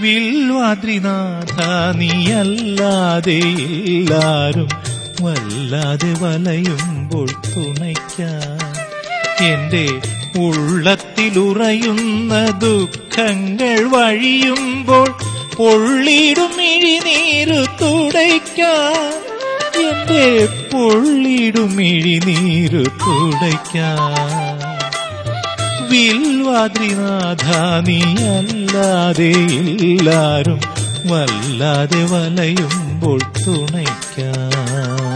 വിൽവാദ്രിനാഥ നീയല്ലാതെ എല്ലാരും വല്ലാതെ വലയുമ്പോൾ തുണയ്ക്കാൻ എന്റെ ഉള്ളത്തിലുറയുന്ന ദുഃഖങ്ങൾ വഴിയുമ്പോൾ പൊള്ളിടും ഇഴിനീരു തുടയ്ക്കാൻ എന്റെ പൊള്ളിടും ഇഴിനീരു തുടയ്ക്കാൻ വിൽവാദ്രിനാഥ നീയല്ലാതെ എല്ലാരും വല്ലാതെ വലയുമ്പോൾ തുണയ്ക്കാൻ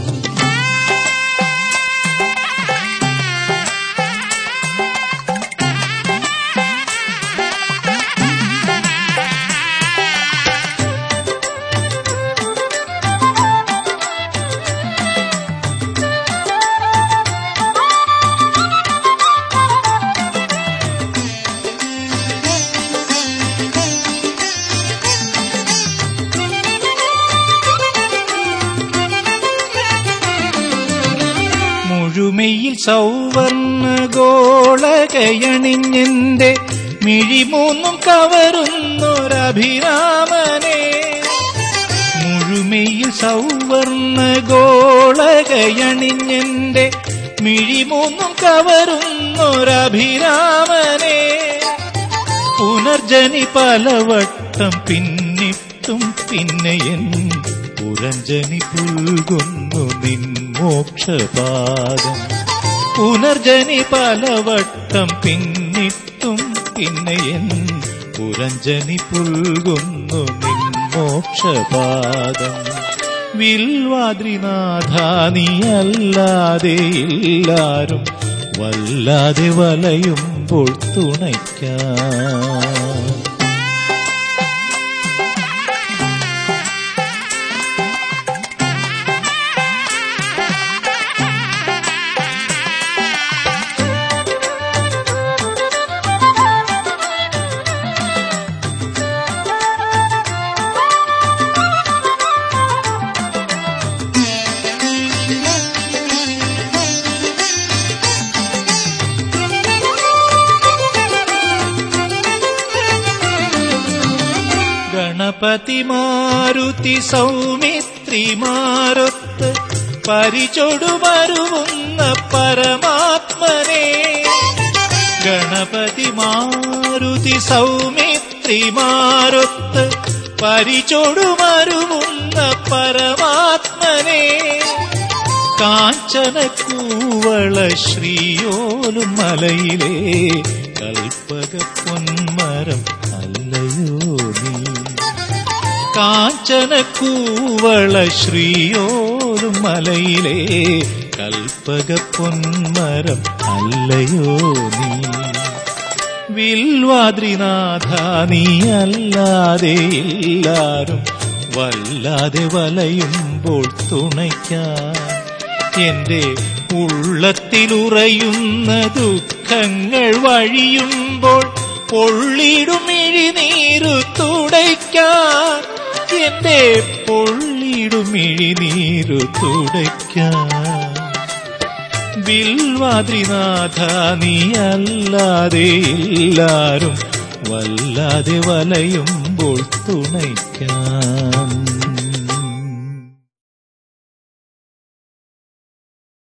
മുഴുമയിൽ സൗവർണ ഗോളകയണിഞ്ഞെന്റെ മിഴിമൂന്നും കവരുന്നൊരഭിരാമനെ മുഴുമയിൽ സൗവർണ ഗോളകയണിഞ്ഞെന്റെ മിഴിമൂന്നും കവരുന്നൊരഭിരാമനെ പുനർജനി പലവട്ടം പിന്നിട്ടും പിന്നെയൻ പുരഞ്ജനി പുൽകുന്നു നിൻ മോക്ഷപാദം പുനർജനി പലവട്ടം പിന്നിട്ടും പിന്നെയൻ പുരഞ്ജനി പുൽകുന്നു നിൻ മോക്ഷപാദം വിൽവാദ്രിനാഥ നീയല്ലാതെ എല്ലാരും വല്ലാതെ വലയുമ്പോൾ തുണയ്ക്കാൻ ഗണപതി മാരുതി സൗമിത്രിമാരൊത്ത് പരിചൊടുമരുവുന്ന പരമാത്മനെ ഗണപതി മാരുതി സൗമിത്രിമാരൊത്ത് പരിചൊടുമരുവുന്ന പരമാത്മനെ കാഞ്ചന കൂവള ശ്രീയോലും മലയിലെ കൽപ്പക പൊന്മരം അല്ലയോ നീ കാഞ്ചന കൂവള ശ്രീയോലും മലയിലെ കൽപ്പക പൊന്മരം അല്ലയോ നീ വിൽവാദ്രിനാഥ നീയല്ലാതെ എല്ലാരും വല്ലാതെ വലയുമ്പോൾ തുണയ്ക്കാൻ എന്റെ ഉള്ളത്തിലുറയുന്ന ദുഃഖങ്ങൾ വഴിയുമ്പോൾ പൊള്ളിടും ഇഴിനീരു തുടയ്ക്കാൻ എന്റെ പൊള്ളിടും ഇഴിനീരു തുടയ്ക്കാൻ ബിൽവാദ്രിനാഥ നീയല്ലാതെ എല്ലാരും വല്ലാതെ വലയുമ്പോൾ തുണയ്ക്കാൻ